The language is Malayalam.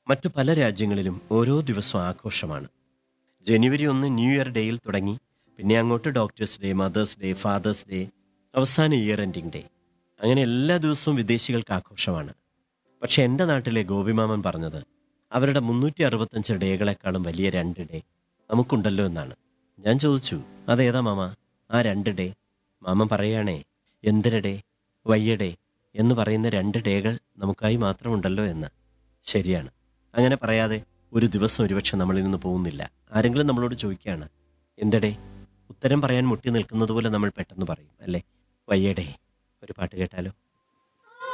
മറ്റു പല രാജ്യങ്ങളിലും ഓരോ ദിവസവും ആഘോഷമാണ് ജനുവരി ഒന്ന് ന്യൂ ഇയർ ഡേയിൽ തുടങ്ങി പിന്നെ അങ്ങോട്ട് doctors day mothers day fathers day അവസാന ഇയർ എൻഡിങ് ഡേ അങ്ങനെ എല്ലാ ദിവസവും വിദേശികൾക്ക് ആഘോഷമാണ് പക്ഷെ എൻ്റെ നാട്ടിലെ ഗോപിമാമൻ പറഞ്ഞത് അവരുടെ മുന്നൂറ്റി അറുപത്തഞ്ച് ഡേകളെക്കാളും വലിയ രണ്ട് ഡേ നമുക്കുണ്ടല്ലോ എന്നാണ് ഞാൻ ചോദിച്ചു അതേതാ മാമ ആ രണ്ട് ഡേ മാമൻ പറയുകയാണേ എന്തിര ഡേ വയ്യ ഡേ എന്ന് പറയുന്ന രണ്ട് ഡേകൾ നമുക്കായി മാത്രമുണ്ടല്ലോ എന്ന് ശരിയാണ് അങ്ങനെ പറയാതെ ഒരു ദിവസം ഒരുപക്ഷെ നമ്മളിൽ നിന്ന് പോകുന്നില്ല ആരെങ്കിലും നമ്മളോട് ചോദിക്കുകയാണ് എന്തടേ ഉത്തരം പറയാൻ മുട്ടി നിൽക്കുന്നത് പോലെ നമ്മൾ പെട്ടെന്ന് പറയും അല്ലേ വയ്യടേ ഒരു പാട്ട് കേട്ടാലോ